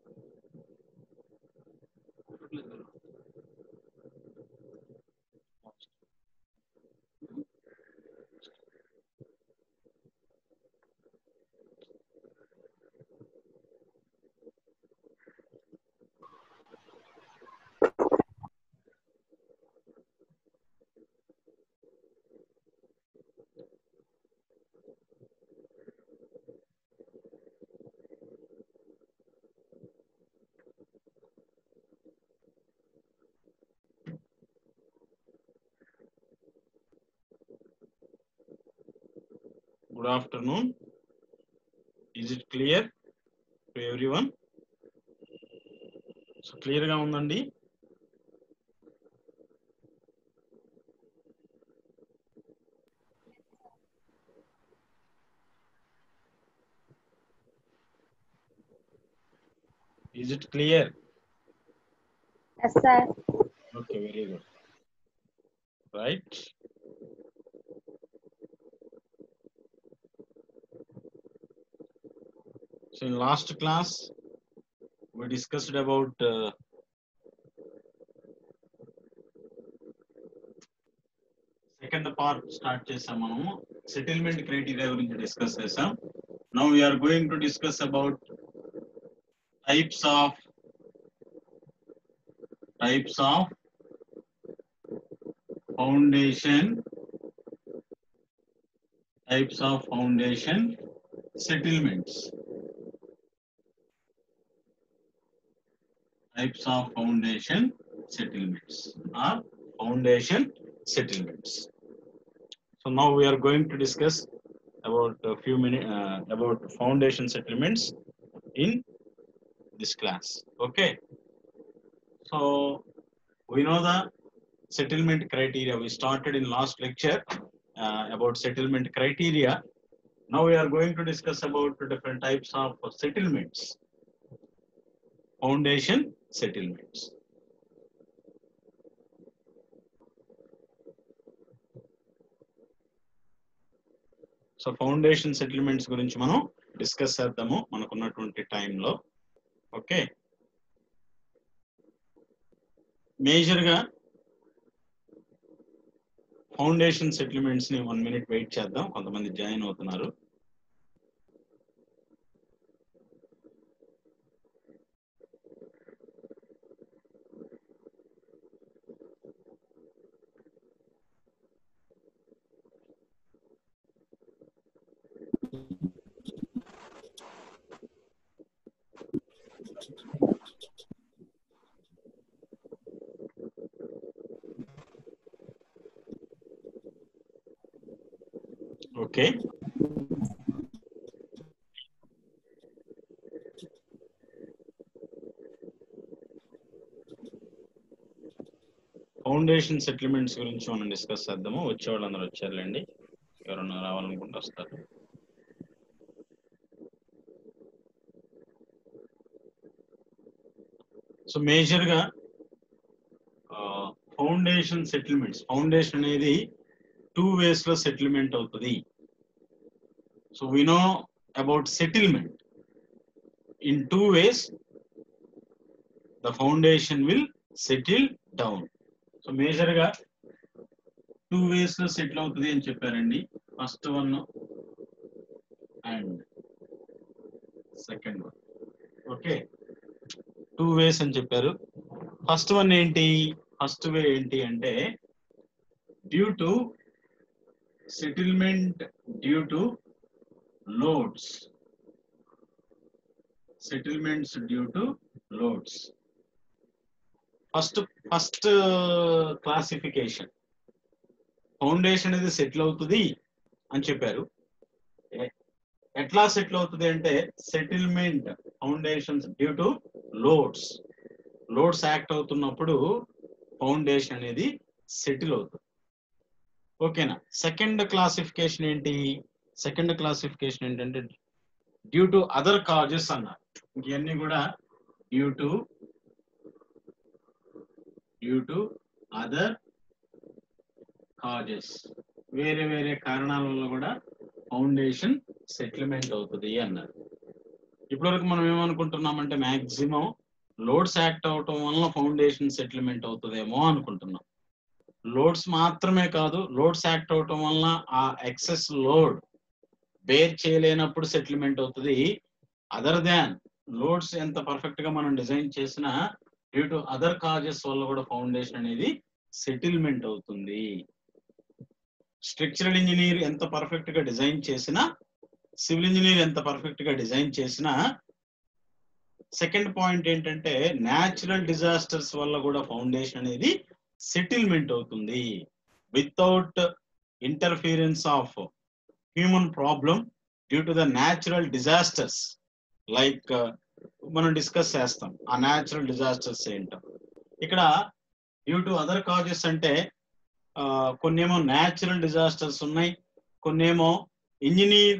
Good afternoon. Is it clear to everyone? So clear గా ఉందండి Is it clear? Yes, sir. Okay, very good. Right. So in last class, we discussed about uh, second part start చేసాం మనము settlement criteria గురించి discuss చేసాం now we are going to discuss about types of types of foundation types of foundation settlements types of foundation settlements or foundation settlements. So now we are going to discuss about a few minutes uh, about foundation settlements in this class. Okay. So we know the settlement criteria. We started in last lecture uh, about settlement criteria. Now we are going to discuss about the different types of settlements. Foundation settlements. So foundation settlements గురించి మనం డిస్కస్ చేద్దాము మనకున్నటువంటి టైంలో okay మేజర్గా foundation settlements ని one minute wait చేద్దాం కొంతమంది జాయిన్ అవుతున్నారు ఓకే ఫౌండేషన్ సెటిల్మెంట్స్ గురించి మనం డిస్కస్ చేద్దాము వచ్చే వాళ్ళందరూ వచ్చారులేండి ఎవరన్నా రావాలనుకుంటే వస్తారు సో మేజర్గా ఫౌండేషన్ సెటిల్మెంట్స్ ఫౌండేషన్ అనేది టూ వేస్ లో సెటిల్మెంట్ అవుతుంది so we know about settlement in two ways the foundation will settle down so major గా టూ వేస్ లో సెటిల్ అవుతుంది అని చెప్పారండి first one and second one okay two ways అని చెప్పారు ఫస్ట్ వన్ ఏంటి ఫస్ట్ వే ఏంటి అంటే due to settlement due to loads settlements due to loads first first classification foundation అనేది సెటిల్ అవుతుంది అని చెప్పారు ఎ- ఎట్లా సెటిల్ అవుతుంది అంటే settlement foundations due to loads loads act అవుతున్నప్పుడు ఫౌండేషన్ అనేది సెటిల్ అవుతుంది ఓకేనా సెకండ్ క్లాసిఫికేషన్ ఏంటి సెకండ్ క్లాసిఫికేషన్ ఏంటంటే డ్యూ టు అదర్ కాజెస్ అన్నారు ఇవన్నీ కూడా due to due to other causes వేరే వేరే కారణాల వల్ల కూడా ఫౌండేషన్ సెటిల్మెంట్ అవుతుంది అన్నారు ఇప్పటివరకు మనం ఏమనుకుంటున్నామంటే మాక్సిమం లోడ్స్ యాక్ట్ అవటం వలన ఫౌండేషన్ సెటిల్మెంట్ అవుతుందేమో అనుకుంటున్నాం లోడ్స్ మాత్రమే కాదు లోడ్స్ యాక్ట్ అవటం వలన ఆ ఎక్సెస్ లోడ్ బేర్ చేయలేనప్పుడు సెటిల్మెంట్ అవుతుంది అదర్ దాన్ లోడ్స్ ఎంత పర్ఫెక్ట్ గా మనం డిజైన్ చేసినా డ్యూ టు అదర్ కాజెస్ వల్ల కూడా ఫౌండేషన్ అనేది సెటిల్మెంట్ అవుతుంది స్ట్రక్చరల్ ఇంజనీర్ ఎంత పర్ఫెక్ట్ గా డిజైన్ చేసినా సివిల్ ఇంజనీర్ ఎంత పర్ఫెక్ట్ గా డిజైన్ చేసినా సెకండ్ పాయింట్ ఏంటంటే న్యాచురల్ డిజాస్టర్స్ వల్ల కూడా ఫౌండేషన్ అనేది సెటిల్మెంట్ అవుతుంది without interference of human problem due to the natural disasters like మనం డిస్కస్ చేస్తాం ఆ న్యాచురల్ డిజాస్టర్స్ ఏంటో ఇక్కడ డ్యూ టు అదర్ కాజెస్ అంటే కొన్నేమో న్యాచురల్ డిజాస్టర్స్ ఉన్నాయి కొన్నేమో ఇంజనీర్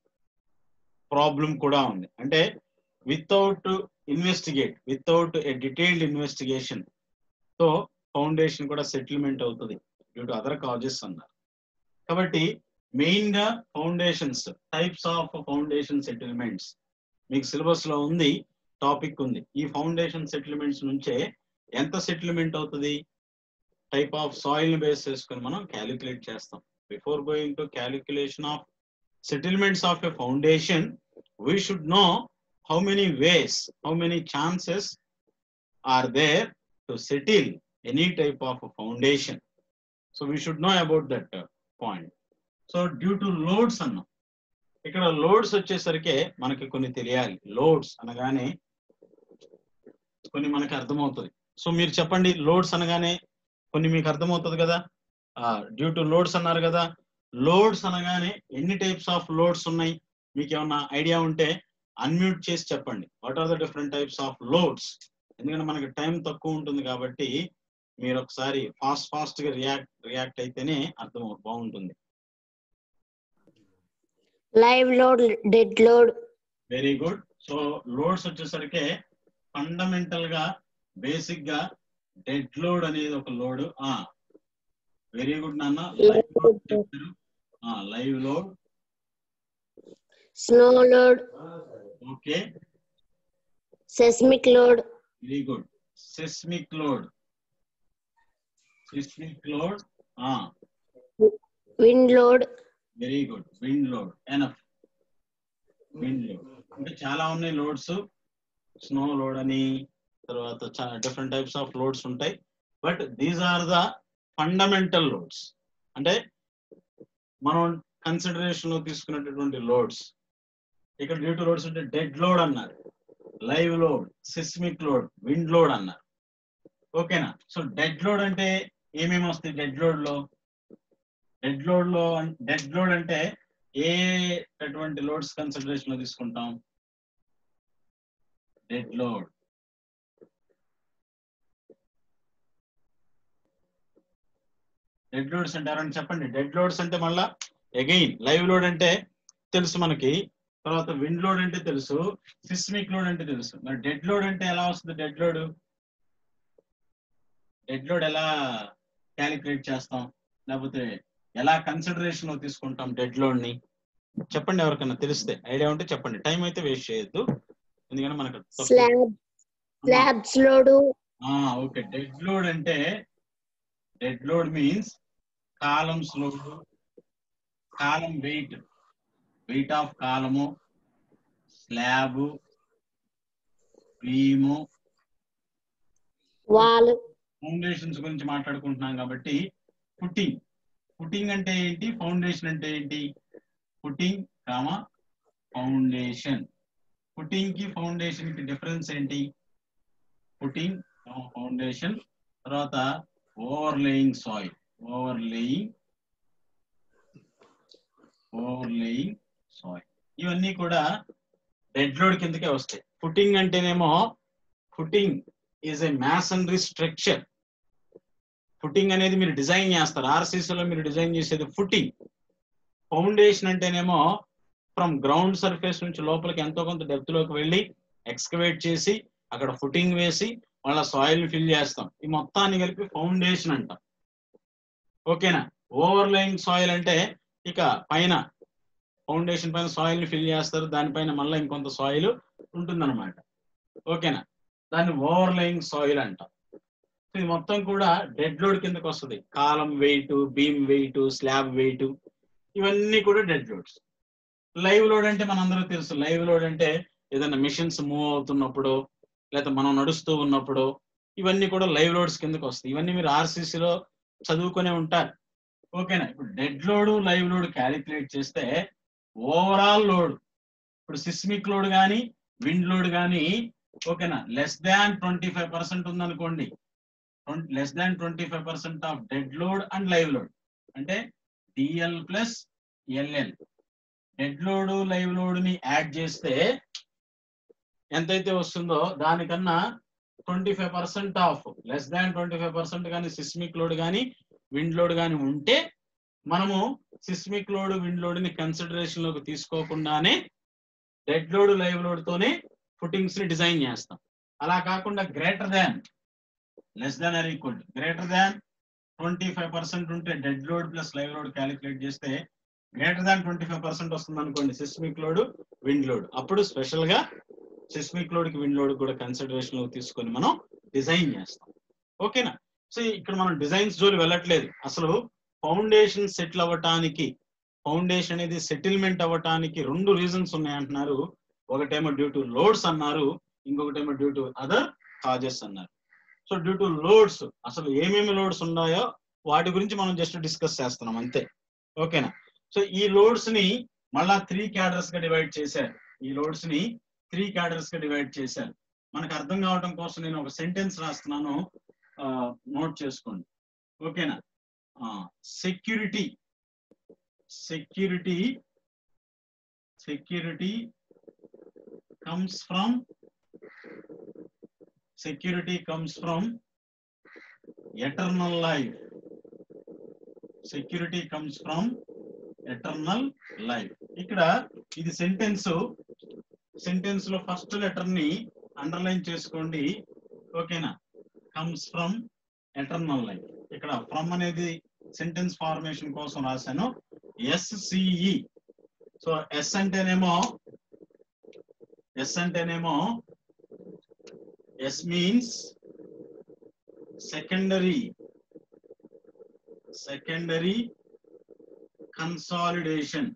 ప్రాబ్లం కూడా ఉంది అంటే without investigate without a detailed investigation తో ఫౌండేషన్ కూడా సెటిల్మెంట్ అవుతుంది డ్యూ టు అదర్ కాజెస్ అన్నారు కాబట్టి మెయిన్ గా foundations types of foundation settlements మీకు సిలబస్ లో ఉంది టాపిక్ ఉంది ఈ ఫౌండేషన్ సెటిల్మెంట్స్ నుంచే ఎంత సెటిల్మెంట్ అవుతుంది టైప్ ఆఫ్ సాయిల్ బేస్ చేసుకొని మనం క్యాలిక్యులేట్ చేస్తాం before going to calculation of settlements of a foundation we should know how many ways how many chances are there to settle any type of foundation so we should know about that point so due to loads అన్నాం ఇక్కడ loads వచ్చేసరికి మనకి కొన్ని తెలియాలి loads అనగానే కొన్ని మనకి అర్థమవుతుంది సో మీరు చెప్పండి లోడ్స్ అనగానే కొన్ని మీకు అర్థమవుతుంది కదా డ్యూ టు లోడ్స్ అన్నారు కదా లోడ్స్ అనగానే ఎన్ని టైప్స్ ఆఫ్ లోడ్స్ ఉన్నాయి మీకు ఏమన్నా ఐడియా ఉంటే అన్మ్యూట్ చేసి చెప్పండి what are the different types of loads ఎందుకంటే మనకి టైం తక్కువ ఉంటుంది కాబట్టి మీరు ఒకసారి ఫాస్ట్ ఫాస్ట్ గా రియాక్ట్ రియాక్ట్ అయితేనే అర్థం బాగుంటుంది live load dead load very good so loads వచ్చేసరికి ఫండమెంటల్ గా బేసిక్ గా డెడ్ లోడ్ అనేది ఒక లోడ్ ఆ వెరీ గుడ్ నాన్న లైవ్ లోడ్ చెప్పారు live load snow load okay seismic load very good seismic load seismic load ఆ wind load very good wind load enough wind load అంటే చాలా ఉన్నాయి లోడ్స్ స్నో లోడ్ అని తర్వాత డిఫరెంట్ టైప్స్ ఆఫ్ లోడ్స్ ఉంటాయి but these are the fundamental loads అంటే మనం consideration లో తీసుకున్నటువంటి లోడ్స్ ఇక్కడ డ్యూ టు లోడ్స్ అంటే డెడ్ లోడ్ అన్నారు live load seismic load wind load అన్నారు ఓకేనా సో డెడ్ లోడ్ అంటే ఏమేమి వస్తాయి డెడ్ లోడ్ లో డెడ్ లోడ్ లో డెడ్ లోడ్ అంటే ఏ అటువంటి లోడ్స్ కన్సిడరేషన్ లో తీసుకుంటాం డెడ్ లోడ్ డెడ్ లోడ్స్ అంటే ఎవరైనా చెప్పండి డెడ్ లోడ్స్ అంటే మళ్ళా అగైన్ లైవ్ లోడ్ అంటే తెలుసు మనకి తర్వాత విండ్ లోడ్ అంటే తెలుసు సిస్మిక్ లోడ్ అంటే తెలుసు మరి డెడ్ లోడ్ అంటే ఎలా వస్తుంది డెడ్ లోడ్ డెడ్ లోడ్ ఎలా క్యాలిక్యులేట్ చేస్తాం లేకపోతే ఎలా కన్సిడరేషన్ లో తీసుకుంటాం డెడ్ లోడ్ ని చెప్పండి ఎవరికైనా తెలిస్తే ఐడియా ఉంటే చెప్పండి టైం అయితే వేస్ట్ చేయొద్దు ఎందుకంటే మనకు తక్కువ- slab slabs load okay dead load అంటే dead load means columns load column weight weight of column slab beam wall foundations గురించి మాట్లాడుకుంటున్నాం కాబట్టి ఫుటింగ్ ఫుటింగ్ అంటే ఏంటి ఫౌండేషన్ అంటే ఏంటి ఫుటింగ్ కామా ఫౌండేషన్ ఫుటింగ్ కి ఫౌండేషన్ కి డిఫరెన్స్ ఏంటి ఫుటింగ్ ఫౌండేషన్ తర్వాత over laying soil over laying over laying soil ఇవన్నీ కూడా డెడ్ లోడ్ కిందకే వస్తాయి ఫుటింగ్ అంటేనేమో footing is a masonry structure footing అనేది మీరు డిజైన్ చేస్తారు RCC లో మీరు డిజైన్ చేసేది ఫుటింగ్ ఫౌండేషన్ అంటేనేమో ఫ్రమ్ గ్రౌండ్ సర్ఫేస్ నుంచి లోపలికి ఎంతో కొంత డెప్త్ లోకి వెళ్ళి ఎక్స్కవేట్ చేసి అక్కడ ఫుటింగ్ వేసి వాళ్ళ సాయిల్ ఫిల్ చేస్తాం ఈ మొత్తాన్ని కలిపి ఫౌండేషన్ అంటాం ఓకేనా ఓవర్ లయింగ్ సాయిల్ అంటే ఇక పైన ఫౌండేషన్ పైన సాయిల్ ని ఫిల్ చేస్తారు దానిపైన మళ్ళీ ఇంకొంత సాయిల్ ఉంటుందన్నమాట ఓకేనా దాన్ని ఓవర్లయింగ్ సాయిల్ అంటాం ఇది మొత్తం కూడా డెడ్ లోడ్ కిందకి వస్తుంది column weight beam weight slab weight ఇవన్నీ కూడా డెడ్ లోడ్స్ లైవ్ లోడ్ అంటే మనందరూ తెలుసు లైవ్ లోడ్ అంటే ఏదైనా మిషన్స్ మూవ్ అవుతున్నప్పుడు లేకపోతే మనం నడుస్తూ ఉన్నప్పుడు ఇవన్నీ కూడా లైవ్ లోడ్స్ కిందకి వస్తాయి ఇవన్నీ మీరు RCC లో చదువుకునే ఉంటారు ఓకేనా ఇప్పుడు dead load live load calculate చేస్తే ఓవరాల్ లోడ్ ఇప్పుడు సిస్మిక్ లోడ్ కానీ విండ్ లోడ్ కానీ ఓకేనా less than twenty five percent ఉందనుకోండి less than twenty five percent of dead load and live load అంటే DL plus LL dead load live load ని add చేస్తే ఎంతైతే వస్తుందో దానికన్నా twenty five percent of less than twenty five percent కానీ seismic load కానీ wind load కానీ ఉంటే మనము సిస్మిక్ లోడ్ విండ్ లోడ్ ని కన్సిడరేషన్ లోకి తీసుకోకుండానే డెడ్ లోడ్ లైవ్ లోడ్ తోనే ఫుటింగ్స్ ని డిజైన్ చేస్తాం అలా కాకుండా greater than less than or equal greater than twenty five percent ఉంటే dead load plus live load calculate చేస్తే greater than twenty five percent వస్తుంది అనుకోండి సిస్మిక్ లోడ్ విండ్ లోడ్ అప్పుడు స్పెషల్ గా సిస్మిక్ లోడ్ కి విండ్ లోడ్ కూడా consideration లో తీసుకొని మనం డిజైన్ చేస్తాం ఓకేనా సో ఇక్కడ మనం డిజైన్స్ జోలి వెళ్ళట్లేదు అసలు ఫౌండేషన్ సెటిల్ అవ్వటానికి ఫౌండేషన్ అనేది సెటిల్మెంట్ అవ్వటానికి రెండు రీజన్స్ ఉన్నాయంటున్నారు ఒకటేమో డ్యూ టు లోడ్స్ అన్నారు ఇంకొకటేమో డ్యూ టు అదర్ కాజెస్ అన్నారు సో డ్యూ టు లోడ్స్ అసలు ఏమేమి లోడ్స్ ఉన్నాయో వాటి గురించి మనం జస్ట్ డిస్కస్ చేస్తున్నాం అంతే ఓకేనా సో ఈ లోడ్స్ ని మళ్ళా త్రీ క్యాడర్స్ గా డివైడ్ చేశారు ఈ లోడ్స్ ని త్రీ క్యాడర్స్ గా డివైడ్ చేశారు మనకు అర్థం కావడం కోసం నేను ఒక సెంటెన్స్ రాస్తున్నాను నోట్ చేసుకోండి ఓకేనా security security security comes from security comes from eternal life security comes from eternal life ఇక్కడ ఇది సెంటెన్స్ సెంటెన్స్ లో ఫస్ట్ లెటర్ ని అండర్లైన్ చేసుకోండి ఓకేనా కమ్స్ ఫ్రమ్ ఎటర్నల్ లైఫ్ ఇక్కడ ఫ్రమ్ అనేది సెంటెన్స్ ఫార్మేషన్ కోసం రాశాను ఎస్సిఈ సో ఎస్ అంటేనేమో ఎస్ అంటేనేమో S means secondary secondary consolidation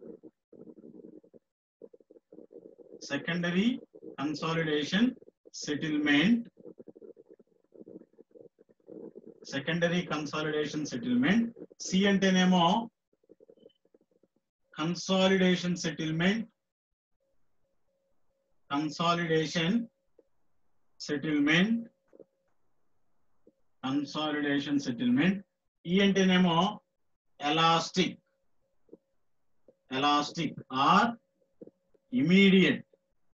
secondary consolidation settlement secondary consolidation settlement C అంటేనేమో consolidation settlement consolidation settlement consolidation settlement E అంటేనేమో elastic elastic or immediate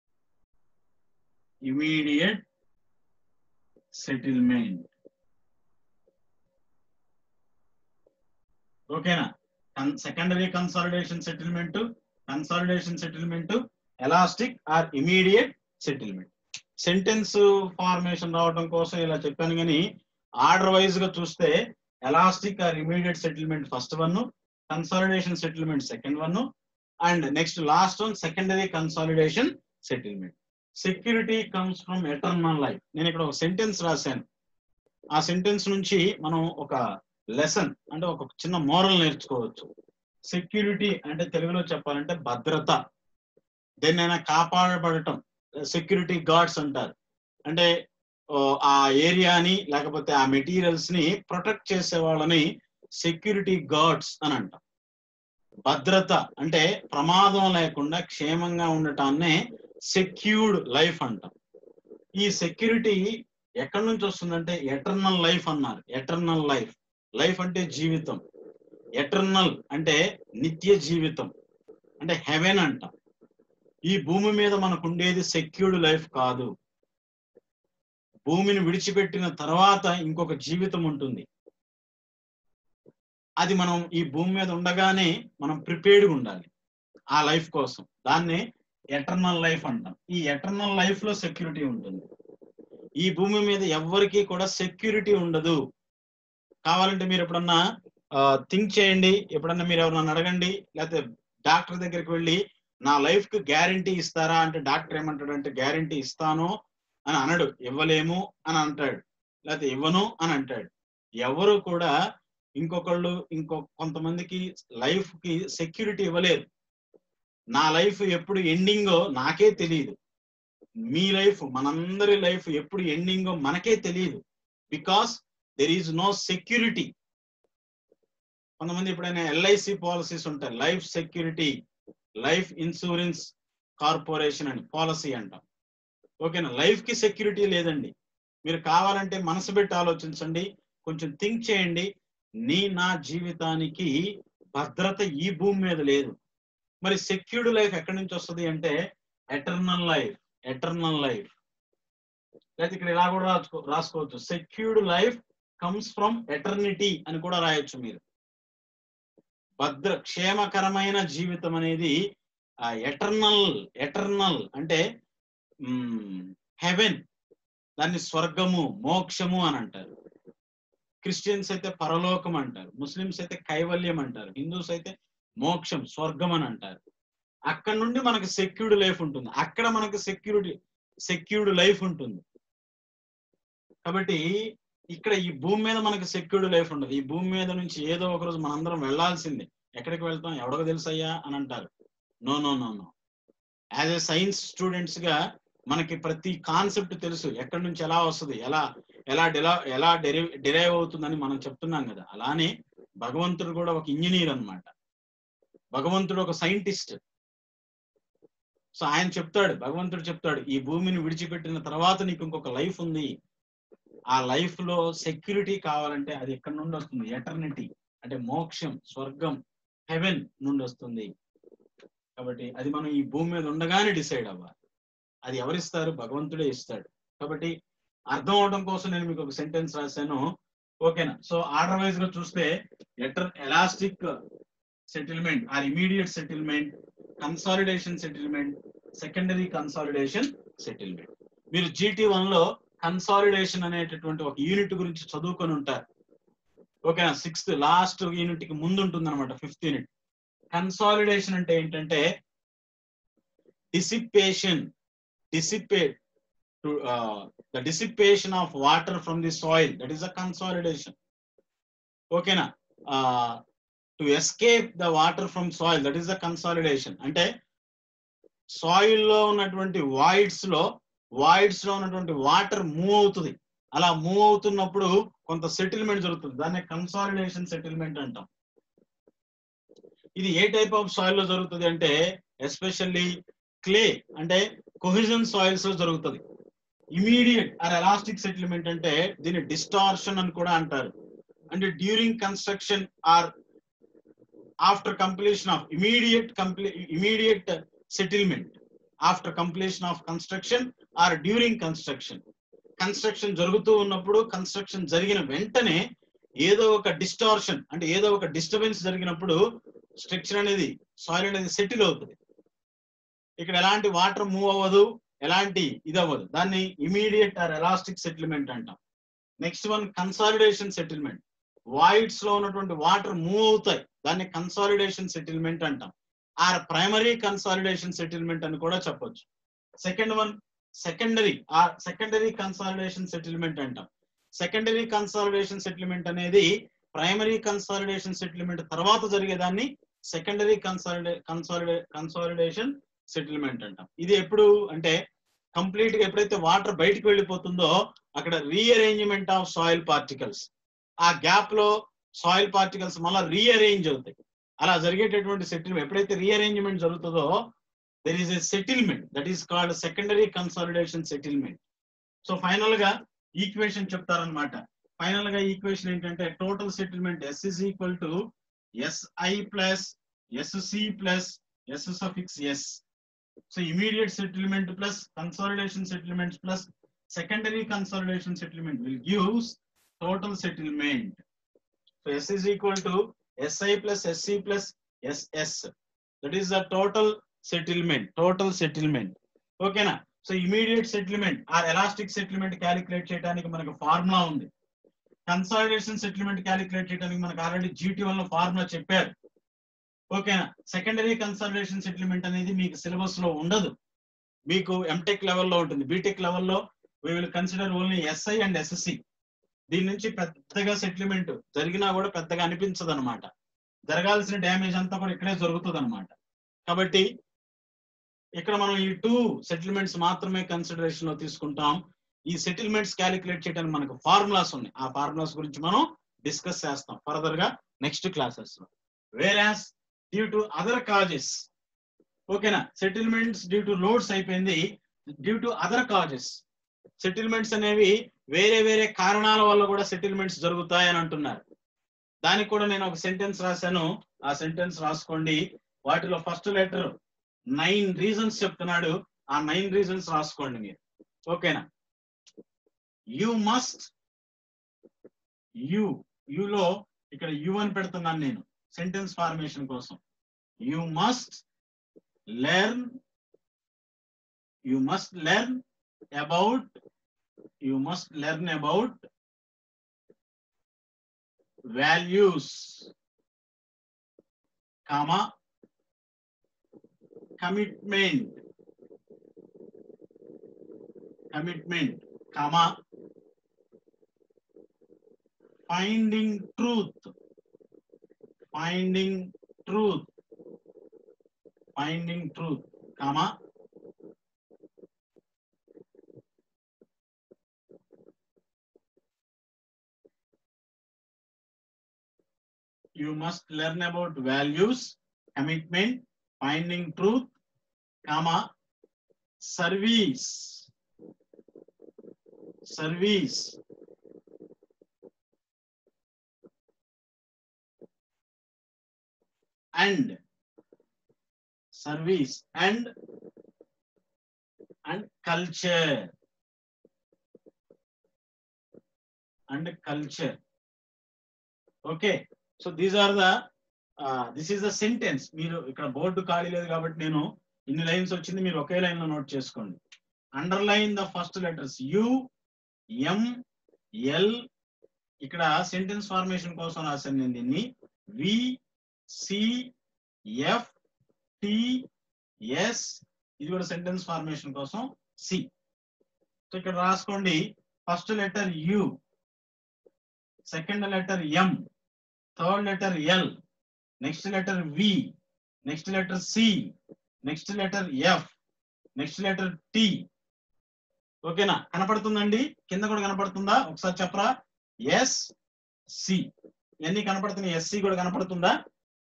immediate settlement. ఓకేనా secondary consolidation settlement consolidation settlement elastic or immediate settlement sentence formation రావడం కోసం ఇలా చెప్పాను కానీ order wise గా చూస్తే elastic or immediate settlement first one consolidation settlement second one and next last one secondary consolidation settlement security comes from eternal life నేను ఇక్కడ ఒక సెంటెన్స్ రాశాను ఆ సెంటెన్స్ నుంచి మనం ఒక లెసన్ అంటే ఒక చిన్న మోరల్ నేర్చుకోవచ్చు సెక్యూరిటీ అంటే తెలుగులో చెప్పాలంటే భద్రత దేన్నైనా కాపాడబడటం సెక్యూరిటీ గార్డ్స్ అంటారు అంటే ఓ, ఆ ఏరియాని లేకపోతే ఆ మెటీరియల్స్ ని ప్రొటెక్ట్ చేసే వాళ్ళని సెక్యూరిటీ గార్డ్స్ అని అంటాం భద్రత అంటే ప్రమాదం లేకుండా క్షేమంగా ఉండటాన్నే సెక్యూర్డ్ లైఫ్ అంటాం ఈ సెక్యూరిటీ ఎక్కడి నుంచి వస్తుందంటే ఎటర్నల్ లైఫ్ అన్నారు ఎటర్నల్ లైఫ్ లైఫ్ అంటే జీవితం ఎటర్నల్ అంటే నిత్య జీవితం అంటే హెవెన్ అంటాం ఈ భూమి మీద మనకు ఉండేది సెక్యూర్డ్ లైఫ్ కాదు భూమిని విడిచిపెట్టిన తర్వాత ఇంకొక జీవితం ఉంటుంది అది మనం ఈ భూమి మీద ఉండగానే మనం ప్రిపేర్డ్గా ఉండాలి ఆ లైఫ్ కోసం దాన్నే ఎటర్నల్ లైఫ్ అంటాం ఈ ఎటర్నల్ లైఫ్ లో సెక్యూరిటీ ఉంటుంది ఈ భూమి మీద ఎవ్వరికీ కూడా సెక్యూరిటీ ఉండదు కావాలంటే మీరు ఎప్పుడన్నా థింక్ చేయండి ఎప్పుడన్నా మీరు ఎవరన్నా అడగండి లేకపోతే డాక్టర్ దగ్గరికి వెళ్ళి నా లైఫ్ కి గ్యారంటీ ఇస్తారా అంటే డాక్టర్ ఏమంటాడు అంటే గ్యారంటీ ఇస్తాను అని అనడు ఇవ్వలేము అని అంటాడు లేకపోతే ఇవ్వను అని అంటాడు ఎవరు కూడా ఇంకొకళ్ళు ఇంకో కొంతమందికి లైఫ్ కి సెక్యూరిటీ ఇవ్వలేరు నా లైఫ్ ఎప్పుడు ఎండింగో నాకే తెలియదు మీ లైఫ్ మనందరి లైఫ్ ఎప్పుడు ఎండింగో మనకే తెలియదు because there is no security కొంతమంది ఎప్పుడైనా ఎల్ఐసి పాలసీస్ ఉంటాయి life security life insurance corporation అని పాలసీ అంటాం ఓకేనా లైఫ్ కి సెక్యూరిటీ లేదండి మీరు కావాలంటే మనసు పెట్టి ఆలోచించండి కొంచెం థింక్ చేయండి నీ నా జీవితానికి భద్రత ఈ భూమి మీద లేదు మరి సెక్యూర్డ్ లైఫ్ ఎక్కడి నుంచి వస్తుంది అంటే ఎటర్నల్ లైఫ్ ఎటర్నల్ లైఫ్ లేకపోతే ఇక్కడ ఇలా కూడా రాసుకో రాసుకోవచ్చు secured life comes from eternity అని కూడా రాయొచ్చు మీరు భద్ర క్షేమకరమైన జీవితం అనేది ఎటర్నల్ ఎటర్నల్ అంటే హెవెన్ దాన్ని స్వర్గము మోక్షము అని అంటారు క్రిస్టియన్స్ అయితే పరలోకం అంటారు ముస్లిమ్స్ అయితే కైవల్యం అంటారు హిందూస్ అయితే మోక్షం స్వర్గం అని అంటారు అక్కడ నుండి మనకు సెక్యూర్డ్ లైఫ్ ఉంటుంది అక్కడ మనకు సెక్యూరిటీ సెక్యూర్డ్ లైఫ్ ఉంటుంది కాబట్టి ఇక్కడ ఈ భూమి మీద మనకు సెక్యూర్డ్ లైఫ్ ఉండదు ఈ భూమి మీద నుంచి ఏదో ఒక రోజు మనందరం వెళ్లాల్సిందే ఎక్కడికి వెళ్తాం ఎవడో తెలుసయ్యా అని అంటారు no no no no as a science students గా మనకి ప్రతి కాన్సెప్ట్ తెలుసు ఎక్కడి నుంచి ఎలా వస్తుంది ఎలా ఎలా డిలా ఎలా డెరి డిరైవ్ అవుతుందని మనం చెప్తున్నాం కదా అలానే భగవంతుడు కూడా ఒక ఇంజనీర్ అన్నమాట భగవంతుడు ఒక సైంటిస్ట్ సో ఆయన చెప్తాడు భగవంతుడు చెప్తాడు ఈ భూమిని విడిచిపెట్టిన తర్వాత నీకు ఇంకొక లైఫ్ ఉంది ఆ లైఫ్ లో సెక్యూరిటీ కావాలంటే అది ఎక్కడి నుండి వస్తుంది ఎటర్నిటీ అంటే మోక్షం స్వర్గం హెవెన్ నుండి వస్తుంది కాబట్టి అది మనం ఈ భూమి మీద ఉండగానే డిసైడ్ అవ్వాలి అది ఎవరిస్తారు భగవంతుడే ఇస్తాడు కాబట్టి అర్థం అవడం కోసం నేను మీకు ఒక సెంటెన్స్ రాశాను ఓకేనా సో ఆర్డర్ వైజ్ గా చూస్తే either elastic settlement or immediate settlement consolidation settlement secondary consolidation settlement మీరు జీటీ వన్ లో కన్సాలిడేషన్ అనేటటువంటి ఒక యూనిట్ గురించి చదువుకొని ఉంటారు ఓకేనా సిక్స్త్ లాస్ట్ యూనిట్ కి ముందు ఉంటుంది అనమాట ఫిఫ్త్ యూనిట్ కన్సాలిడేషన్ అంటే ఏంటంటే dissipation dissipate to the dissipation of water from the soil that is a consolidation ఓకేనా to escape the water from soil that is the consolidation అంటే సాయిల్ లో ఉన్నటువంటి వాయిడ్స్ లో వాయిడ్స్ లో ఉన్నటువంటి వాటర్ మూవ్ అవుతుంది అలా మూవ్ అవుతున్నప్పుడు కొంత సెటిల్మెంట్ జరుగుతుంది దాన్ని కన్సాలిడేషన్ సెటిల్మెంట్ అంటాం ఇది ఏ టైప్ ఆఫ్ సాయిల్ లో జరుగుతుంది అంటే ఎస్పెషల్లీ క్లే అంటే కొహిజన్ సాయిల్స్ లో జరుగుతుంది ఇమీడియట్ ఆర్ ఎలాస్టిక్ సెటిల్మెంట్ అంటే దీన్ని డిస్టార్షన్ అని కూడా అంటారు అంటే during construction or after completion of immediate కంప్లీ immediate settlement after completion of construction or during construction construction జరుగుతూ ఉన్నప్పుడు కన్స్ట్రక్షన్ జరిగిన వెంటనే ఏదో ఒక డిస్టార్షన్ అంటే ఏదో ఒక డిస్టర్బెన్స్ జరిగినప్పుడు స్ట్రక్చర్ అనేది సాయిల్ అనేది సెటిల్ అవుతుంది ఇక్కడ ఎలాంటి వాటర్ మూవ్ అవ్వదు ఎలాంటి ఇది అవ్వదు దాన్ని ఇమీడియట్ ఆర్ ఎలాస్టిక్ సెటిల్మెంట్ అంటాం next one consolidation settlement voids లో ఉన్నటువంటి వాటర్ మూవ్ అవుతాయి దాన్ని కన్సాలిడేషన్ సెటిల్మెంట్ అంటాం ఆర్ ప్రైమరీ కన్సాలిడేషన్ సెటిల్మెంట్ అని కూడా చెప్పొచ్చు సెకండ్ వన్ సెకండరీ ఆ సెకండరీ కన్సాలిడేషన్ సెటిల్మెంట్ అంటాం సెకండరీ కన్సాలిడేషన్ సెటిల్మెంట్ అనేది ప్రైమరీ కన్సాలిడేషన్ సెటిల్మెంట్ తర్వాత జరిగేదాన్ని సెకండరీ కన్సాలిడే కన్సాలిడే కన్సాలిడేషన్ సెటిల్మెంట్ అంటాం ఇది ఎప్పుడు అంటే కంప్లీట్ గా ఎప్పుడైతే వాటర్ బయటకు వెళ్ళిపోతుందో అక్కడ రీఅరేంజ్మెంట్ ఆఫ్ సాయిల్ పార్టికల్స్ ఆ గ్యాప్ లో సాయిల్ పార్టికల్స్ మళ్ళీ రీఅరేంజ్ అవుతాయి అలా జరిగేటటువంటి సెటిల్మెంట్ ఎప్పుడైతే రీఅరేంజ్మెంట్ జరుగుతుందో there is a settlement that is called secondary consolidation settlement so final గా ఈక్వేషన్ చెప్తారనమాట ఫైనల్ గా ఈక్వేషన్ ఏంటంటే total settlement S is equal to SI plus SC plus S suffix S so immediate settlement plus consolidation settlements plus secondary consolidation settlement will gives total settlement. So S is equal to SI plus SC plus SS. That is the total settlement. Total settlement. Okay na? So immediate settlement or elastic settlement calculate చేయడానికి మనకు formula ఉంది consolidation settlement calculate చేయడానికి మనకు already GT వల్ల formula చెప్పారు ఓకేనా secondary conservation settlement అనేది మీకు సిలబస్ లో ఉండదు మీకు ఎంటెక్ లెవెల్లో ఉంటుంది బీటెక్ లెవెల్లో we will consider only SI and SSC దీని నుంచి పెద్దగా సెటిల్మెంట్ జరిగినా కూడా పెద్దగా అనిపించదు అనమాట జరగాల్సిన డ్యామేజ్ అంతా కూడా ఇక్కడే జరుగుతుంది అనమాట కాబట్టి ఇక్కడ మనం ఈ టూ సెటిల్మెంట్స్ మాత్రమే కన్సిడరేషన్ లో తీసుకుంటాం ఈ సెటిల్మెంట్స్ క్యాలిక్యులేట్ చేయడానికి మనకు ఫార్ములాస్ ఉన్నాయి ఆ ఫార్ములాస్ గురించి మనం డిస్కస్ చేస్తాం ఫర్దర్ గా నెక్స్ట్ క్లాసెస్ లో whereas due to other causes ఓకేనా సెటిల్మెంట్స్ డ్యూ టు లోడ్స్ అయిపోయింది due to other causes settlements అనేవి వేరే వేరే కారణాల వల్ల కూడా సెటిల్మెంట్స్ జరుగుతాయని అంటున్నారు దానికి కూడా నేను ఒక సెంటెన్స్ రాశాను ఆ సెంటెన్స్ రాసుకోండి వాటిలో ఫస్ట్ లెటర్ నైన్ రీజన్స్ చెప్తున్నాడు ఆ నైన్ రీజన్స్ రాసుకోండి మీరు ఓకేనా యు మస్ట్ యు యులో ఇక్కడ యు అని పెడుతున్నాను నేను సెంటెన్స్ ఫార్మేషన్ కోసం you must learn you must learn about you must learn about values comma commitment commitment comma finding truth finding truth finding truth comma you must learn about values commitment finding truth comma service service and service and and culture and culture okay so these are the this is the sentence మీరు ఇక్కడ board ఖాళీ లేదు కాబట్టి నేను ఇన్ని lines వచ్చింది మీరు ఒకే లైన్ లో నోట్ చేసుకోండి underline the first letters U M L ఇక్కడ సెంటెన్స్ ఫార్మేషన్ కోసం రాశాను నేను దీన్ని V C F T S ఇది కూడా సెంటెన్స్ ఫార్మేషన్ కోసం సి సో ఇక్కడ రాసుకోండి first letter U second letter M third letter L next letter V next letter C next letter F next letter T ఓకేనా కనపడుతుందండి కింద కూడా కనపడుతుందా ఒకసారి చెప్పరా ఎస్ సి ఇవన్నీ కనపడుతున్నాయి ఎస్సి కూడా కనపడుతుందా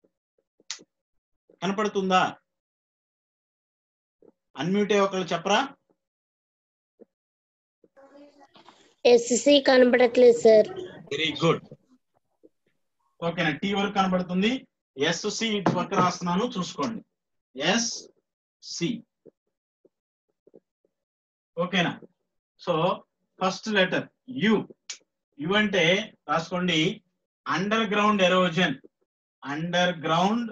కనపడుతుందా అన్మ్యూట్ అయ్యి ఒకళ్ళు చెప్పరా ఎస్సి కనబడట్లేదు సార్ వెరీ గుడ్ ఓకేనా టీ వరకు కనబడుతుంది ఎస్ సి ఇటు వరకు రాస్తున్నాను చూసుకోండి ఎస్ సి ఓకేనా so first letter U U అంటే రాసుకోండి underground erosion underground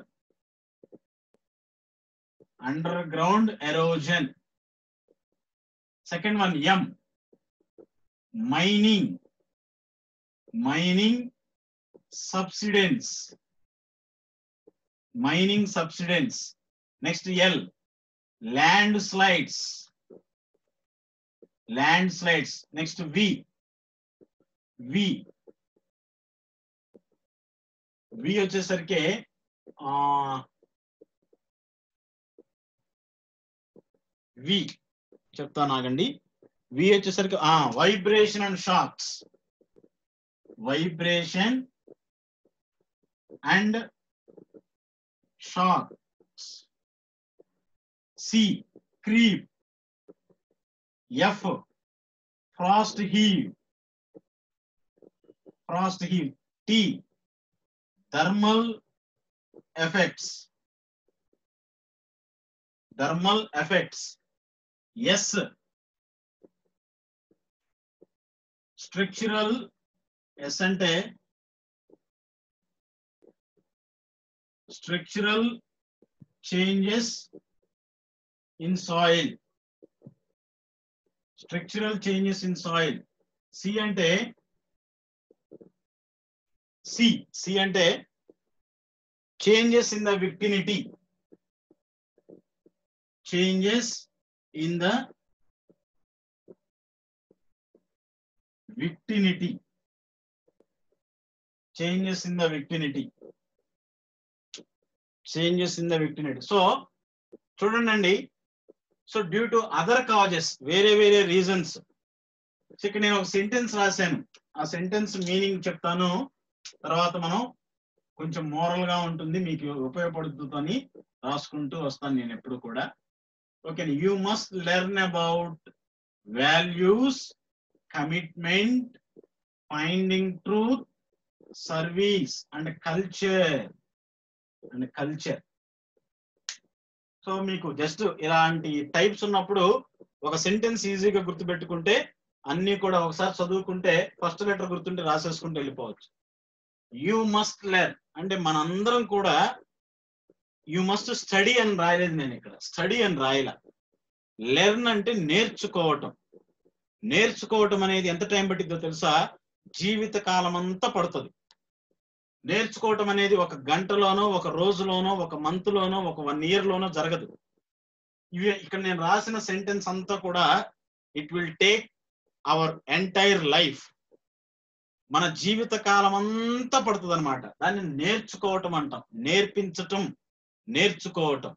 underground erosion second one M mining mining subsidence mining subsidence next l landslides landslides next v v v వచ్చేసరికి వి చెప్తాను ఆగండి V వచ్చేసరికి vibration and shocks vibration and shocks. C. Creep. F. Frost heave. Frost heave. T. Thermal effects. Thermal effects. S. Structural S అంటే structural changes in soil structural changes in soil C అంటే C C అంటే changes in the vicinity changes in the vicinity changes in the vicinity changes in the vicinity so చూడండి so due to other causes వేరే వేరే reasons ఇక్కడ నేను ఒక sentence రాశాను ఆ సెంటెన్స్ మీనింగ్ చెప్తాను తర్వాత మనం కొంచెం మోరల్ గా ఉంటుంది మీకు ఉపయోగపడుతుందని రాసుకుంటూ వస్తాను నేను ఎప్పుడు కూడా okay you must learn about values commitment finding truth service and culture and culture so మీకు జస్ట్ ఇలాంటి టైప్స్ ఉన్నప్పుడు ఒక సెంటెన్స్ ఈజీగా గుర్తుపెట్టుకుంటే అన్ని కూడా ఒకసారి చదువుకుంటే ఫస్ట్ లెటర్ గుర్తుంటే రాసేసుకుంటూ వెళ్ళిపోవచ్చు యూ మస్ట్ లెర్న్ అంటే మనందరం కూడా యు మస్ట్ స్టడీ అని రాయలేదు నేను ఇక్కడ స్టడీ అని రాయల లెర్న్ అంటే నేర్చుకోవటం నేర్చుకోవటం అనేది ఎంత టైం పట్టిద్దో తెలుసా జీవిత కాలం అంతా పడుతుంది నేర్చుకోవటం అనేది ఒక గంటలోనో ఒక రోజులోనో ఒక మంత్ లోనో ఒక వన్ ఇయర్ లోనో జరగదు ఇవి ఇక్కడ నేను రాసిన సెంటెన్స్ అంతా కూడా it will take our entire life మన జీవిత కాలం అంతా పడుతుంది అనమాట దాన్ని నేర్చుకోవటం అంటాం నేర్పించటం నేర్చుకోవటం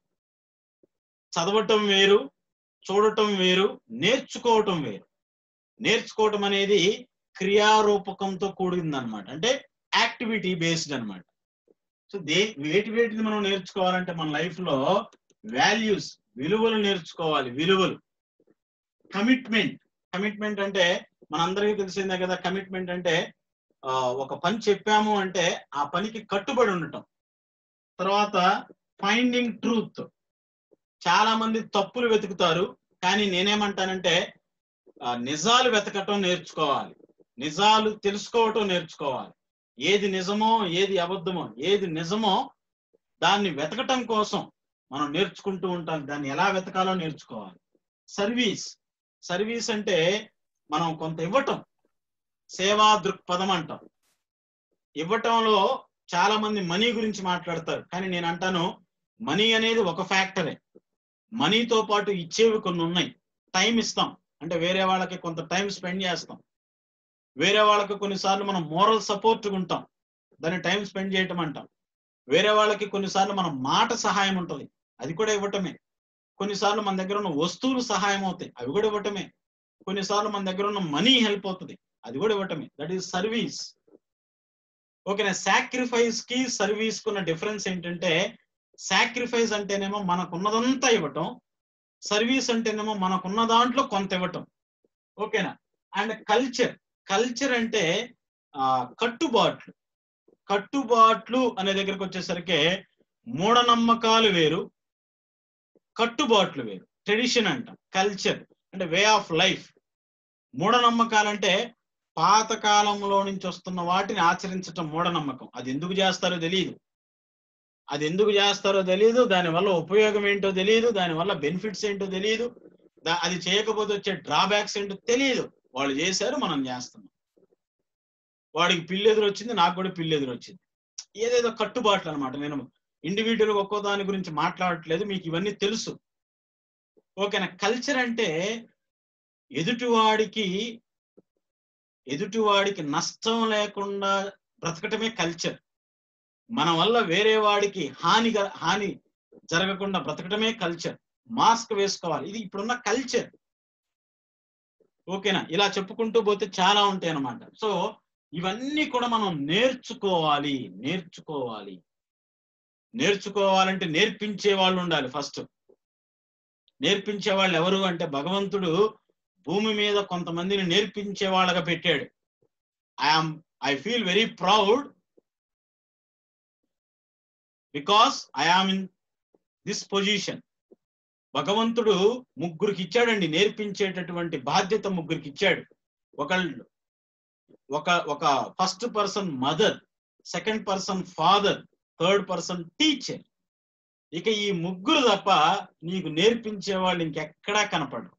చదవటం వేరు చూడటం వేరు నేర్చుకోవటం వేరు నేర్చుకోవటం అనేది క్రియారూపకంతో కూడింది అనమాట అంటే యాక్టివిటీ బేస్డ్ అనమాట సో దే వేటి వేటిని మనం నేర్చుకోవాలంటే మన లైఫ్ లో వాల్యూస్ విలువలు నేర్చుకోవాలి విలువలు కమిట్మెంట్ కమిట్మెంట్ అంటే మనందరికీ తెలిసిందే కదా కమిట్మెంట్ అంటే ఆ, ఒక పని చెప్పాము అంటే ఆ పనికి కట్టుబడి ఉండటం తర్వాత ఫైండింగ్ ట్రూత్ చాలా మంది తప్పులు వెతుకుతారు కానీ నేనేమంటానంటే ఆ, నిజాలు వెతకటం నేర్చుకోవాలి నిజాలు తెలుసుకోవటం నేర్చుకోవాలి ఏది నిజమో ఏది అబద్ధమో ఏది నిజమో దాన్ని వెతకటం కోసం మనం నేర్చుకుంటూ ఉంటాం దాన్ని ఎలా వెతకాలో నేర్చుకోవాలి సర్వీస్ సర్వీస్ అంటే మనం కొంత ఇవ్వటం సేవా దృక్పథం అంటాం ఇవ్వటంలో చాలా మంది మనీ గురించి మాట్లాడతారు కానీ నేను అంటాను మనీ అనేది ఒక ఫ్యాక్టరే మనీతో పాటు ఇచ్చేవి కొన్ని ఉన్నాయి టైం ఇస్తాం అంటే వేరే వాళ్ళకి కొంత టైం స్పెండ్ చేస్తాం వేరే వాళ్ళకి కొన్నిసార్లు మనం మోరల్ సపోర్ట్ ఉంటాం దాన్ని టైం స్పెండ్ చేయటం అంటాం వేరే వాళ్ళకి కొన్నిసార్లు మన మాట సహాయం ఉంటుంది అది కూడా ఇవ్వటమే కొన్నిసార్లు మన దగ్గర ఉన్న వస్తువులు సహాయం అవుతాయి అవి కూడా ఇవ్వటమే కొన్నిసార్లు మన దగ్గర ఉన్న మనీ హెల్ప్ అవుతుంది అది కూడా ఇవ్వటమే దట్ ఈస్ సర్వీస్ ఓకేనా సాక్రిఫైస్ కి సర్వీస్ కున్న డిఫరెన్స్ ఏంటంటే సాక్రిఫైస్ అంటేనేమో మనకున్నదంతా ఇవ్వటం సర్వీస్ అంటేనేమో మనకున్న దాంట్లో కొంత ఇవ్వటం ఓకేనా అండ్ కల్చర్ కల్చర్ అంటే ఆ, కట్టుబాట్లు కట్టుబాట్లు అనే దగ్గరకు వచ్చేసరికి మూఢనమ్మకాలు వేరు కట్టుబాట్లు వేరు ట్రెడిషన్ అంటాం కల్చర్ అంటే వే ఆఫ్ లైఫ్ మూఢనమ్మకాలు అంటే పాత కాలంలో నుంచి వస్తున్న వాటిని ఆచరించటం మూఢనమ్మకం అది ఎందుకు చేస్తారో తెలియదు అది ఎందుకు చేస్తారో తెలియదు దానివల్ల ఉపయోగం ఏంటో తెలియదు దానివల్ల బెనిఫిట్స్ ఏంటో తెలియదు దా- అది చేయకపోతే వచ్చే డ్రాబ్యాక్స్ ఏంటో తెలియదు వాళ్ళు చేశారు మనం చేస్తున్నాం వాడికి పిల్లి ఎదురు వచ్చింది నాకు కూడా పిల్లి ఎదురు వచ్చింది ఏదేదో కట్టుబాట్లు అనమాట నేను ఇండివిజువల్ ఒక్కో దాని గురించి మాట్లాడట్లేదు మీకు ఇవన్నీ తెలుసు ఓకేనా కల్చర్ అంటే ఎదుటివాడికి ఎదుటివాడికి నష్టం లేకుండా బ్రతకటమే కల్చర్ మన వల్ల వేరే వాడికి హాని గ- హాని జరగకుండా బ్రతకటమే కల్చర్ మాస్క్ వేసుకోవాలి ఇది ఇప్పుడున్న కల్చర్ ఓకేనా ఇలా చెప్పుకుంటూ పోతే చాలా ఉంటాయి అన్నమాట సో ఇవన్నీ కూడా మనం నేర్చుకోవాలి నేర్చుకోవాలి నేర్చుకోవాలంటే నేర్పించే వాళ్ళు ఉండాలి ఫస్ట్ నేర్పించే వాళ్ళు ఎవరు అంటే భగవంతుడు భూమి మీద కొంతమందిని నేర్పించే వాళ్ళగా పెట్టాడు I'm I feel very proud because I am in this position భగవంతుడు ముగ్గురికి ఇచ్చాడండి నేర్పించేటటువంటి బాధ్యత ముగ్గురికి ఇచ్చాడు ఒకళ్ళు ఒక ఒక first person mother second person father third person teacher ఇక ఈ ముగ్గురు తప్ప నీకు నేర్పించే వాళ్ళు ఇంకెక్కడా కనపడరు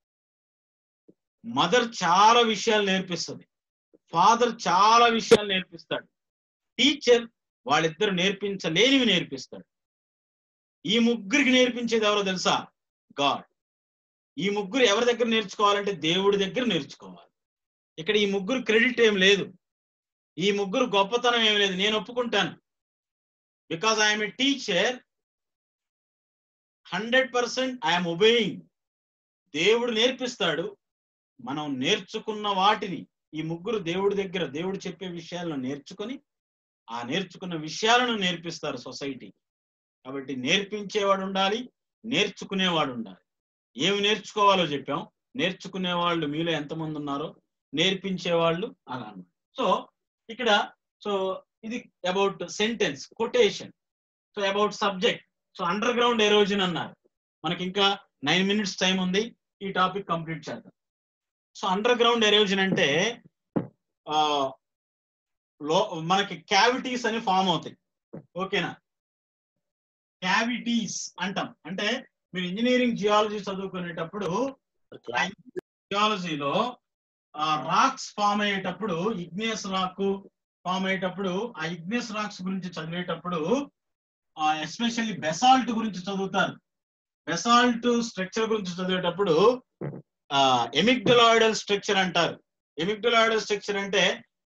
మదర్ చాలా విషయాలు నేర్పిస్తుంది ఫాదర్ చాలా విషయాలు నేర్పిస్తాడు టీచర్ వాళ్ళిద్దరు నేర్పించలేనివి నేర్పిస్తాడు ఈ ముగ్గురికి నేర్పించేది ఎవరో తెలుసా గాడ్ ఈ ముగ్గురు ఎవరి దగ్గర నేర్చుకోవాలంటే దేవుడి దగ్గర నేర్చుకోవాలి ఇక్కడ ఈ ముగ్గురు క్రెడిట్ ఏం లేదు ఈ ముగ్గురు గొప్పతనం ఏం లేదు నేను ఒప్పుకుంటాను because I'm a teacher hundred percent I'm obeying దేవుడు నేర్పిస్తాడు మనం నేర్చుకున్న వాటిని ఈ ముగ్గురు దేవుడి దగ్గర దేవుడు చెప్పే విషయాలను నేర్చుకొని ఆ నేర్చుకున్న విషయాలను నేర్పిస్తారు సొసైటీ కాబట్టి నేర్పించేవాడు ఉండాలి నేర్చుకునేవాడు ఉండాలి ఏమి నేర్చుకోవాలో చెప్పాం నేర్చుకునే వాళ్ళు మీలో ఎంతమంది ఉన్నారో నేర్పించే వాళ్ళు అలా అన్నమాట సో ఇక్కడ సో ఇది about sentence quotation so about subject so underground erosion అన్నారు మనకి ఇంకా నైన్ మినిట్స్ టైం ఉంది ఈ టాపిక్ కంప్లీట్ చేద్దాం సో అండర్ గ్రౌండ్ ఎరోజన్ అంటే ఆ, లో మనకి క్యావిటీస్ అని ఫామ్ అవుతాయి ఓకేనా క్యావిటీస్ అంటాం అంటే మీరు ఇంజనీరింగ్ జియాలజీ చదువుకునేటప్పుడు జియాలజీలో రాక్స్ ఫామ్ అయ్యేటప్పుడు ఇగ్నియస్ రాక్ ఫామ్ అయ్యేటప్పుడు ఆ ఇగ్నియస్ రాక్స్ గురించి చదివేటప్పుడు ఎస్పెషల్లీ బెసాల్ట్ గురించి చదువుతారు బెసాల్ట్ స్ట్రక్చర్ గురించి చదివేటప్పుడు ఎమిగ్డలాయిడల్ స్ట్రక్చర్ అంటారు ఎమిగ్డలాయిడల్ స్ట్రక్చర్ అంటే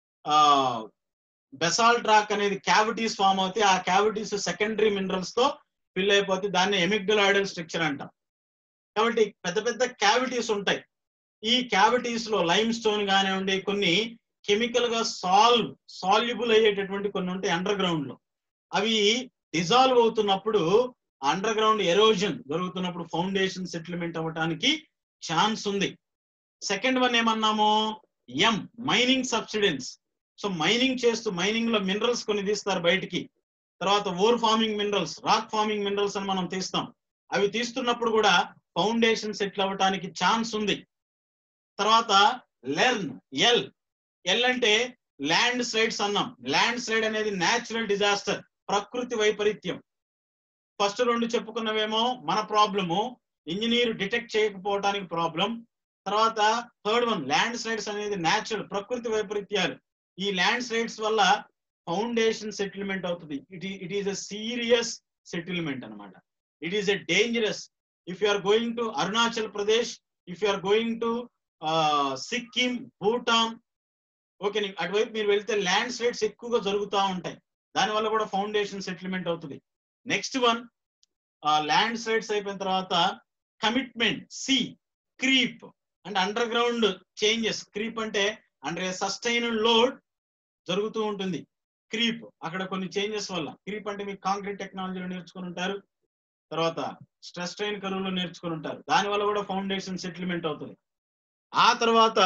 బెసాల్ట్ రాక్ అనేది క్యావిటీస్ ఫామ్ అవుతాయి ఆ క్యావిటీస్ సెకండరీ మినరల్స్ తో ఫిల్ అయిపోతే దాన్ని ఎమిగ్డలాయిడల్ స్ట్రక్చర్ అంటాం కాబట్టి పెద్ద పెద్ద క్యావిటీస్ ఉంటాయి ఈ క్యావిటీస్ లో లైమ్ స్టోన్ కానివ్వండి కొన్ని కెమికల్ గా సాల్వ్ సాల్యుబుల్ అయ్యేటటువంటి కొన్ని ఉంటాయి అండర్ గ్రౌండ్ లో అవి డిజాల్వ్ అవుతున్నప్పుడు అండర్ గ్రౌండ్ ఎరోజన్ జరుగుతున్నప్పుడు ఫౌండేషన్ సెటిల్మెంట్ అవ్వటానికి ఛాన్స్ ఉంది సెకండ్ వన్ ఏమన్నాము M mining subsidence so mining చేస్తూ మైనింగ్ లో మినరల్స్ కొన్ని తీస్తారు బయటికి తర్వాత ore forming minerals rock forming minerals అని మనం తీస్తాం అవి తీస్తున్నప్పుడు కూడా ఫౌండేషన్ సెటిల్ అవ్వటానికి ఛాన్స్ ఉంది తర్వాత లెర్న్ ఎల్ ఎల్ అంటే ల్యాండ్ స్లైడ్స్ అన్నాం ల్యాండ్ స్లైడ్ అనేది న్యాచురల్ డిజాస్టర్ ప్రకృతి వైపరీత్యం ఫస్ట్ రెండు చెప్పుకున్నవేమో మన ప్రాబ్లము ఇంజనీర్ డిటెక్ట్ చేయకపోవడానికి ప్రాబ్లం తర్వాత థర్డ్ వన్ ల్యాండ్ స్లైడ్స్ అనేది న్యాచురల్ ప్రకృతి వైపరీత్యాలు ఈ ల్యాండ్ స్లైడ్స్ వల్ల ఫౌండేషన్ సెటిల్మెంట్ అవుతుంది it it is a serious settlement అన్నమాట it is a dangerous if you are going to Arunachal Pradesh if you are going to Sikkim Bhutan okay అటువైపు మీరు వెళ్తే ల్యాండ్ స్లైడ్స్ ఎక్కువగా జరుగుతూ ఉంటాయి దానివల్ల కూడా ఫౌండేషన్ సెటిల్మెంట్ అవుతుంది నెక్స్ట్ వన్ ల్యాండ్ స్లైడ్స్ అయిపోయిన తర్వాత కమిట్మెంట్ సి క్రీప్ అంటే అండర్ గ్రౌండ్ చేంజెస్ క్రీప్ అంటే అండర్ ఏ సస్టైనల్ లోడ్ జరుగుతూ ఉంటుంది క్రీప్ అక్కడ కొన్ని చేంజెస్ వల్ల క్రీప్ అంటే మీకు కాంక్రీట్ టెక్నాలజీలో నేర్చుకుని ఉంటారు తర్వాత స్ట్రెస్ ట్రైన్ కరువులో నేర్చుకుని ఉంటారు దాని వల్ల కూడా ఫౌండేషన్ సెటిల్మెంట్ అవుతుంది ఆ తర్వాత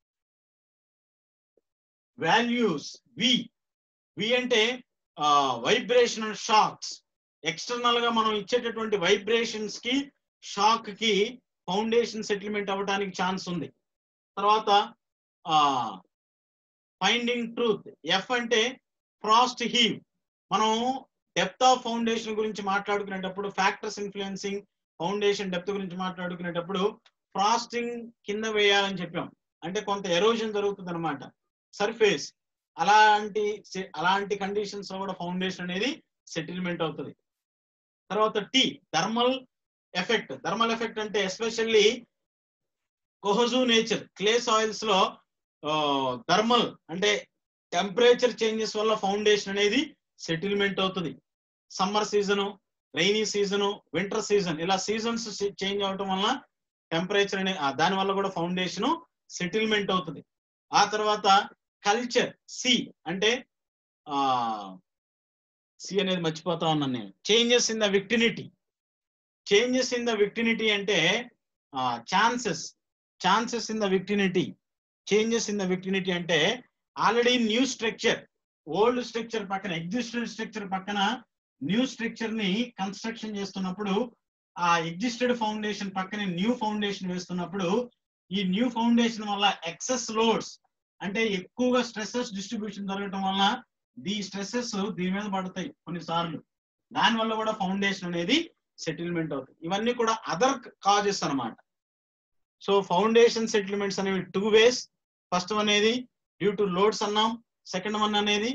వాల్యూస్ వి వి అంటే వైబ్రేషనల్ షాక్స్ ఎక్స్టర్నల్ గా మనం ఇచ్చేటటువంటి వైబ్రేషన్స్ కి షాక్ కి ఫౌండేషన్ సెటిల్మెంట్ అవ్వడానికి ఛాన్స్ ఉంది తర్వాత ఫైండింగ్ ట్రూత్ ఎఫ్ అంటే ఫ్రాస్ట్ హీవ్ మనం డెప్త్ ఆఫ్ ఫౌండేషన్ గురించి మాట్లాడుకునేటప్పుడు ఫ్యాక్టర్స్ ఇన్ఫ్లుయెన్సింగ్ ఫౌండేషన్ డెప్త్ గురించి మాట్లాడుకునేటప్పుడు ఫ్రాస్టింగ్ కింద వేయాలని చెప్పాం అంటే కొంత ఎరోజన్ జరుగుతుంది అనమాట సర్ఫేస్ అలాంటి అలాంటి కండిషన్స్ లో కూడా ఫౌండేషన్ అనేది సెటిల్మెంట్ అవుతుంది తర్వాత T thermal effect thermal effect అంటే especially cohesive nature clay soils లో థర్మల్ అంటే టెంపరేచర్ చేంజెస్ వల్ల ఫౌండేషన్ అనేది సెటిల్మెంట్ అవుతుంది summer season rainy season winter season ఇలా సీజన్స్ చేంజ్ అవటం వల్ల టెంపరేచర్ అనే దాని వల్ల కూడా ఫౌండేషన్ సెటిల్మెంట్ అవుతుంది ఆ తర్వాత కల్చర్ సి అంటే ఆ సి అనేది మర్చిపోతా ఉన్నాను నేను changes in the vicinity changes in the vicinity అంటే chances chances in the vicinity changes in the vicinity అంటే already new structure old structure పక్కన ఎగ్జిస్టెడ్ స్ట్రక్చర్ పక్కన న్యూ స్ట్రక్చర్ ని కన్స్ట్రక్షన్ చేస్తున్నప్పుడు ఆ ఎగ్జిస్టెడ్ ఫౌండేషన్ పక్కనే న్యూ ఫౌండేషన్ వేస్తున్నప్పుడు ఈ న్యూ ఫౌండేషన్ వల్ల ఎక్సెస్ లోడ్స్ అంటే ఎక్కువగా స్ట్రెస్సెస్ డిస్ట్రిబ్యూషన్ జరగటం వల్ల ఈ స్ట్రెస్సెస్ దీని మీద పడతాయి కొన్నిసార్లు దాని వల్ల కూడా ఫౌండేషన్ అనేది సెటిల్మెంట్ అవుతుంది ఇవన్నీ కూడా అదర్ కాజెస్ అన్నమాట సో ఫౌండేషన్ సెటిల్మెంట్స్ అనేవి టూ వేస్ ఫస్ట్ వన్ అనేది డ్యూ టు లోడ్స్ అన్నాం సెకండ్ వన్ అనేది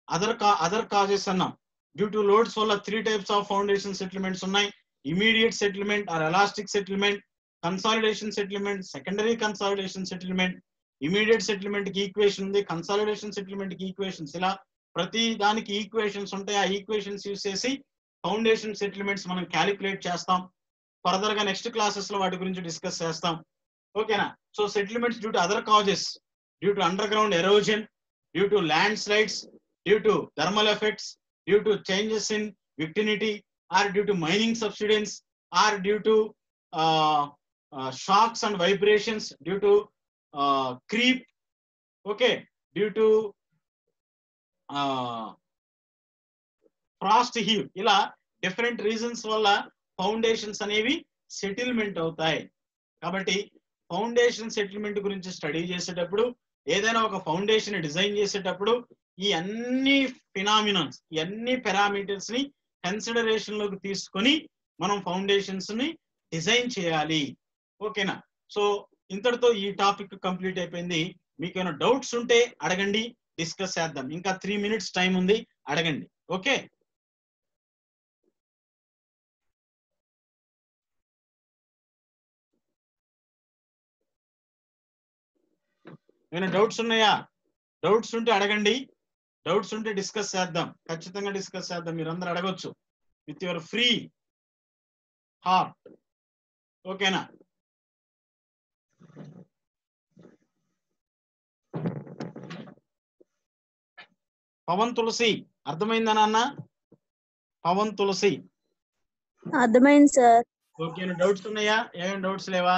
అదర్ అదర్ కాజెస్ అన్నాం డ్యూ టు లోడ్స్ వల్ల three types of foundation settlements ఉన్నాయి immediate settlement or elastic settlement consolidation settlement secondary consolidation settlement immediate settlement కి equation ఉంది consolidation settlement కి equations ఇలా ప్రతి దానికి ఈక్వేషన్స్ ఉంటాయి ఆ ఈక్వేషన్స్ యూస్ చేసి ఫౌండేషన్ సెటిల్మెంట్స్ మనం క్యాలిక్యులేట్ చేస్తాం ఫర్దర్ గా నెక్స్ట్ క్లాసెస్ లో వాటి గురించి డిస్కస్ చేస్తాం ఓకేనా so settlements due to other causes due to underground erosion due to landslides due to thermal effects due to changes in vicinity or due to mining subsidence or due to shocks and vibrations due to creep okay due to frost heave ఇలా different reasons వల్ల foundations అనేవి settlement అవుతాయి కాబట్టి foundation settlement గురించి study చేసేటప్పుడు ఏదైనా ఒక foundation design చేసేటప్పుడు ఈ అన్ని ఫినామినన్స్ ఈ అన్ని పారామీటర్స్ ని కన్సిడరేషన్ లోకి తీసుకొని మనం ఫౌండేషన్స్ ని డిజైన్ చేయాలి ఓకేనా సో ఇంతటితో ఈ టాపిక్ కంప్లీట్ అయిపోయింది మీకు ఏమైనా డౌట్స్ ఉంటే అడగండి డిస్కస్ చేద్దాం ఇంకా త్రీ మినిట్స్ టైం ఉంది అడగండి ఓకే ఏమైనా డౌట్స్ ఉన్నాయా డౌట్స్ ఉంటే అడగండి డౌట్స్ ఉంటే డిస్కస్ చేద్దాం ఖచ్చితంగా డిస్కస్ చేద్దాం మీరు అందరు అడగొచ్చు విత్ యువర్ ఫ్రీ హార్ట్ ఓకేనా పవన్ తులసి అర్థమైందా నాన్న పవన్ తులసి అర్థమైంది సార్ ఓకే డౌట్స్ ఉన్నాయా ఏమేమి డౌట్స్ లేవా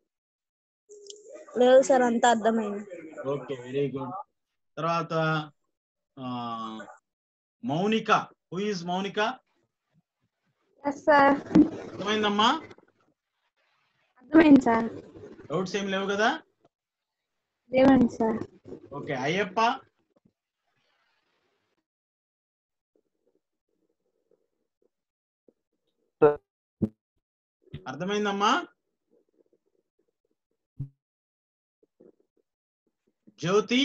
లేదు సార్ అంతా అర్థమైంది ఓకే వెరీ గుడ్ తర్వాత ఆ, Mounika who is Mounika sir అర్థమైందమ్మా అర్థమైంది సార్ డౌట్స్ ఏం లేవు కదా లేవండి సార్ ఓకే అయ్యప్ప అర్థమైందమ్మా జ్యోతి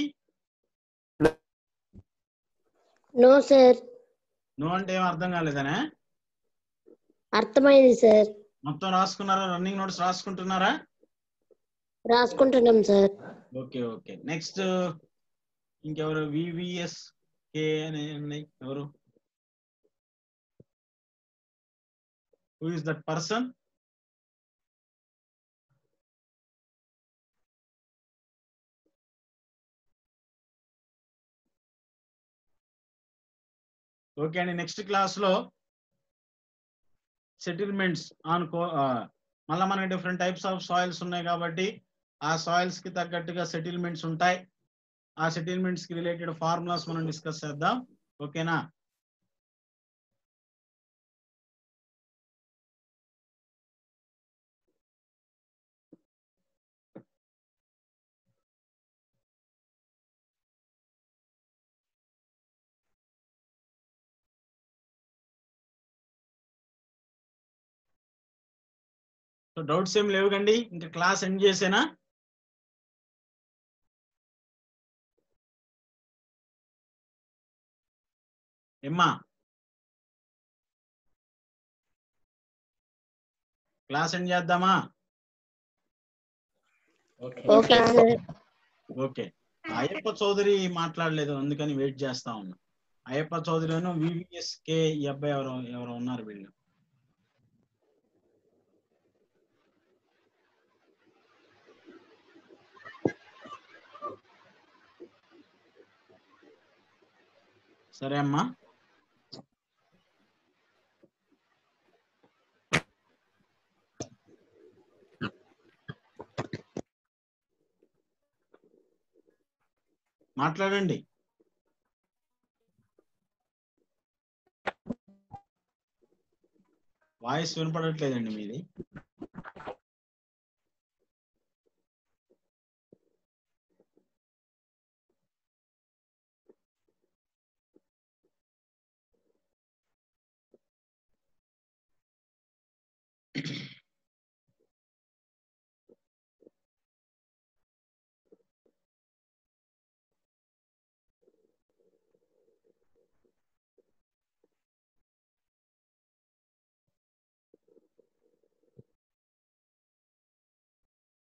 నో సార్ నువ్వు అంటే ఏం అర్థం కాలేదనే అర్థమైంది సార్ మొత్తం రాసుకున్నారా రన్నింగ్ నోట్స్ రాసుకుంటున్నారా రాసుకుంటున్నాం సార్ ఓకే ఓకే నెక్స్ట్ ఇంకెవరు వివిఎస్ కే అని ఉన్నాయి ఎవరు who is that person okay అండి నెక్స్ట్ క్లాస్ లో సెటిల్మెంట్స్ ఆన్ మళ్ళీ మనకి డిఫరెంట్ టైప్స్ ఆఫ్ సాయిల్స్ ఉన్నాయి కాబట్టి ఆ సాయిల్స్ కి తగ్గట్టుగా సెటిల్మెంట్స్ ఉంటాయి ఆ సెటిల్మెంట్స్ కి రిలేటెడ్ ఫార్ములాస్ మనం డిస్కస్ చేద్దాం ఓకేనా సో డౌట్స్ ఏం లేవు కండి ఇంకా క్లాస్ ఎండ్ చేసేనా ఎమ్మా క్లాస్ ఎండ్ చేద్దామా okay okay sir okay Ayyappa Chowdary మాట్లాడలేదు అందుకని వెయిట్ చేస్తా ఉన్నా అయ్యప్ప చౌదరిను వివిఎస్ కే ఈ అబ్బాయి ఎవరు ఎవరు ఉన్నారు వీళ్ళు సరే అమ్మా మాట్లాడండి వాయిస్ వినపడట్లేదండి మీది